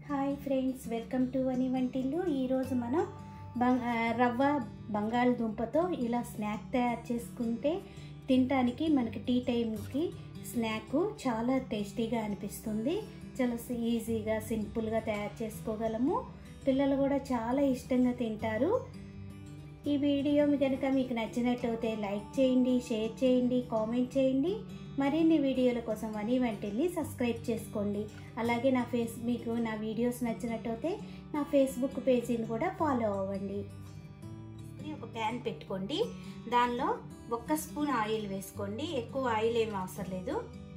hi friends welcome to అని వంటిల్లు ఈరోజు మనం బంగ ఆ, రవ్వ బంగాళదుంపతో ఇలా స్నాక్ తయారు చేసుకుంటే తినటానికి మనకి టీ టైంకి స్నాక్ చాలా టేస్టీగా అనిపిస్తుంది చాలా సి- ఈజీగా సింపుల్గా తయారు చేసుకోగలము పిల్లలు కూడా చాలా ఇష్టంగా తింటారు ఈ వీడియో మీ కనుక మీకు నచ్చినట్టయితే లైక్ చేయండి షేర్ చేయండి కామెంట్ చేయండి మరిన్ని వీడియోల కోసం వని వంటిల్ని సబ్స్క్రైబ్ చేసుకోండి అలాగే నా ఫేస్ మీకు నా వీడియోస్ నచ్చినట్టయితే నా ఫేస్బుక్ పేజీని కూడా ఫాలో అవ్వండి ఒక ప్యాన్ పెట్టుకోండి దానిలో ఒక్క స్పూన్ ఆయిల్ వేసుకోండి ఎక్కువ ఆయిల్ ఏమి అవసరం లేదు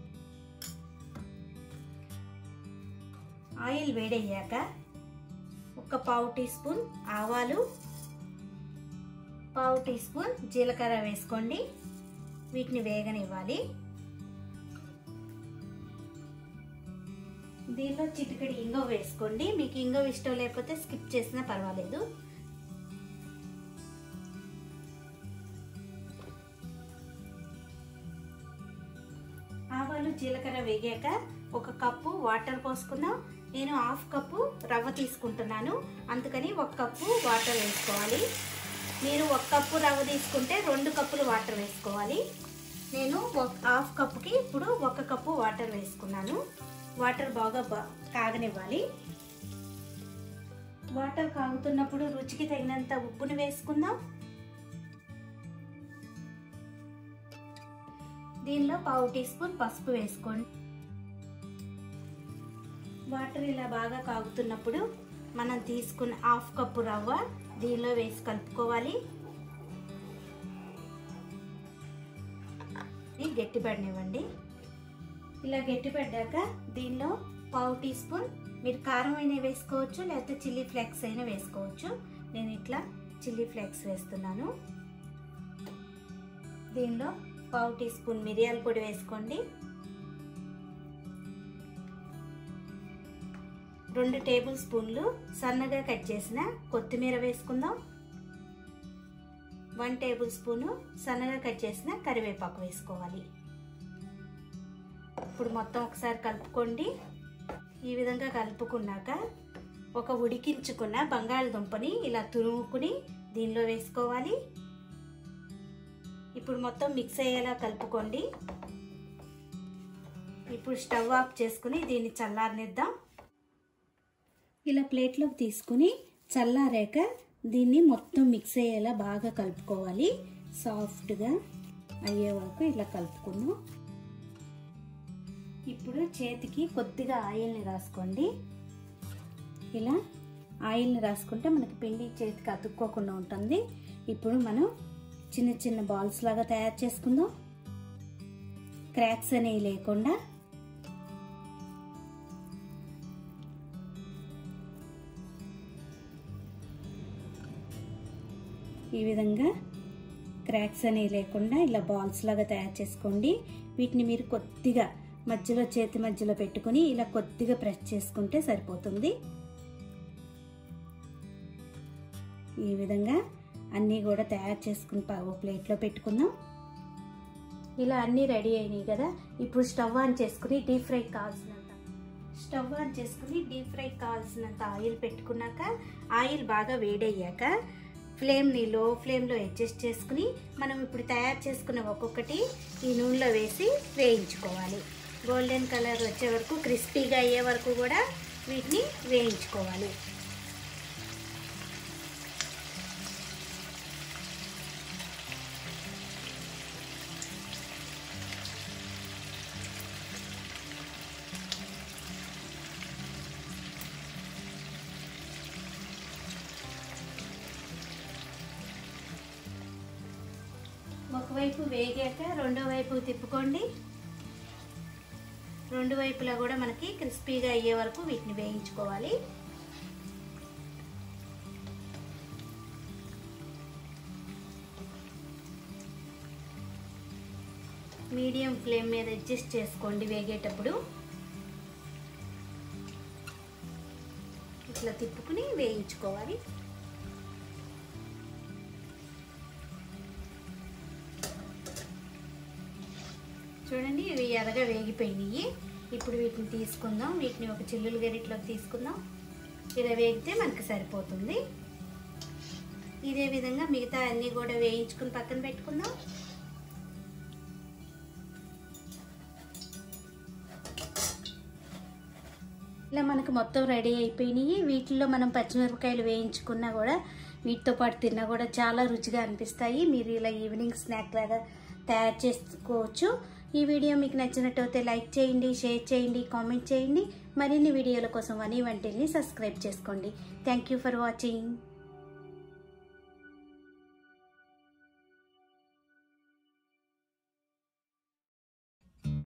ఆయిల్ వేడయ్యాక ఒక పావు టీ స్పూన్ ఆవాలు పావు టీ స్పూన్ జీలకర్ర వేసుకోండి వీటిని వేగనివ్వాలి దీనిలో చిటికడి ఇంగో వేసుకోండి మీకు ఇంగో ఇష్టం లేకపోతే స్కిప్ చేసినా పర్వాలేదు ఆవాలు జీలకర్ర వేగాక ఒక కప్పు వాటర్ పోసుకుందాం నేను హాఫ్ కప్పు రవ్వ తీసుకుంటున్నాను అందుకని ఒక కప్పు వాటర్ వేసుకోవాలి మీరు ఒక కప్పు రవ్వ తీసుకుంటే రెండు కప్పులు వాటర్ వేసుకోవాలి నేను ఒక హాఫ్ కప్పుకి ఇప్పుడు ఒక కప్పు వాటర్ వేసుకున్నాను వాటర్ బాగా బా- కాగనివ్వాలి వాటర్ కాగుతున్నప్పుడు రుచికి తగినంత ఉప్పుని వేసుకుందాం దీనిలో పావు టీ స్పూన్ పసుపు వేసుకోండి వాటర్ ఇలా బాగా కాగుతున్నప్పుడు మనం తీసుకున్న హాఫ్ కప్పు రవ్వ దీనిలో వేసి కలుపుకోవాలి ఇది గట్టిపడనివ్వండి ఇలా గట్టిపడ్డాక దీనిలో పావు టీ స్పూన్ మీరు కారం అయినా వేసుకోవచ్చు లేకపోతే చిల్లీ ఫ్లేక్స్ అయినా వేసుకోవచ్చు నేను ఇట్లా చిల్లీ ఫ్లేక్స్ వేస్తున్నాను దీనిలో పావు టీ స్పూన్ మిరియాల పొడి వేసుకోండి రెండు టేబుల్ స్పూన్లు సన్నగా కట్ చేసిన కొత్తిమీర వేసుకుందాం వన్ టేబుల్ స్పూను సన్నగా కట్ చేసిన కరివేపాకు వేసుకోవాలి ఇప్పుడు మొత్తం ఒకసారి కలుపుకోండి ఈ విధంగా కలుపుకున్నాక ఒక ఉడికించుకున్న బంగాళదుంపని ఇలా తురుముకుని దీనిలో వేసుకోవాలి ఇప్పుడు మొత్తం మిక్స్ అయ్యేలా కలుపుకోండి ఇప్పుడు స్టవ్ ఆఫ్ చేసుకుని దీన్ని చల్లారనిద్దాం ఇలా ప్లేట్లోకి తీసుకుని చల్లారాక దీన్ని మొత్తం మిక్స్ అయ్యేలా బాగా కలుపుకోవాలి సాఫ్ట్గా అయ్యే వరకు ఇలా కలుపుకుందాం ఇప్పుడు చేతికి కొద్దిగా ఆయిల్ని రాసుకోండి ఇలా ఆయిల్ని రాసుకుంటే మనకి పిండి చేతికి అతుక్కోకుండా ఉంటుంది ఇప్పుడు మనం చిన్న చిన్న బాల్స్ లాగా తయారు చేసుకుందాం క్రాక్స్ అనేవి లేకుండా ఈ విధంగా క్రాక్స్ అనేవి లేకుండా ఇలా బాల్స్ లాగా తయారు చేసుకోండి వీటిని మీరు కొద్దిగా మధ్యలో చేతి మధ్యలో పెట్టుకుని ఇలా కొద్దిగా ప్రెస్ చేసుకుంటే సరిపోతుంది ఈ విధంగా అన్నీ కూడా తయారు చేసుకుని ఓ ప్లేట్లో పెట్టుకుందాం ఇలా అన్నీ రెడీ అయినాయి కదా ఇప్పుడు స్టవ్ ఆన్ చేసుకుని డీప్ ఫ్రై కావాల్సినంత స్టవ్ ఆన్ చేసుకుని డీప్ ఫ్రై కావాల్సినంత ఆయిల్ పెట్టుకున్నాక ఆయిల్ బాగా వేడయ్యాక ఫ్లేమ్ని లో ఫ్లేమ్లో అడ్జస్ట్ చేసుకుని మనం ఇప్పుడు తయారు చేసుకున్న ఒక్కొక్కటి ఈ నూనెలో వేసి వేయించుకోవాలి గోల్డెన్ కలర్ వచ్చే వరకు క్రిస్పీగా అయ్యే వరకు కూడా వీటిని వేయించుకోవాలి ఒకవైపు వేగాక రెండో వైపు తిప్పుకోండి రెండు వైపులా కూడా మనకి క్రిస్పీగా అయ్యే వరకు వీటిని వేయించుకోవాలి మీడియం ఫ్లేమ్ మీద అడ్జస్ట్ చేసుకోండి వేగేటప్పుడు ఇట్లా తిప్పుకుని వేయించుకోవాలి చూడండి ఇవి ఎర్రగా వేగిపోయినాయి ఇప్పుడు వీటిని తీసుకుందాం వీటిని ఒక చిల్లులు గరిటలోకి తీసుకుందాం ఇలా వేగితే మనకి సరిపోతుంది ఇదే విధంగా మిగతా అన్నీ కూడా వేయించుకుని పక్కన పెట్టుకుందాం ఇలా మనకు మొత్తం రెడీ అయిపోయినాయి వీటిల్లో మనం పచ్చిమిరపకాయలు వేయించుకున్నా కూడా వీటితో పాటు తిన్నా కూడా చాలా రుచిగా అనిపిస్తాయి మీరు ఇలా ఈవినింగ్ స్నాక్ లాగా తయారు చేసుకోవచ్చు ఈ వీడియో మీకు నచ్చినట్టయితే లైక్ చేయండి షేర్ చేయండి కామెంట్ చేయండి మరిన్ని వీడియోల కోసం వని వంటిల్ని సబ్స్క్రైబ్ చేసుకోండి థ్యాంక్ యూ ఫర్ వాచింగ్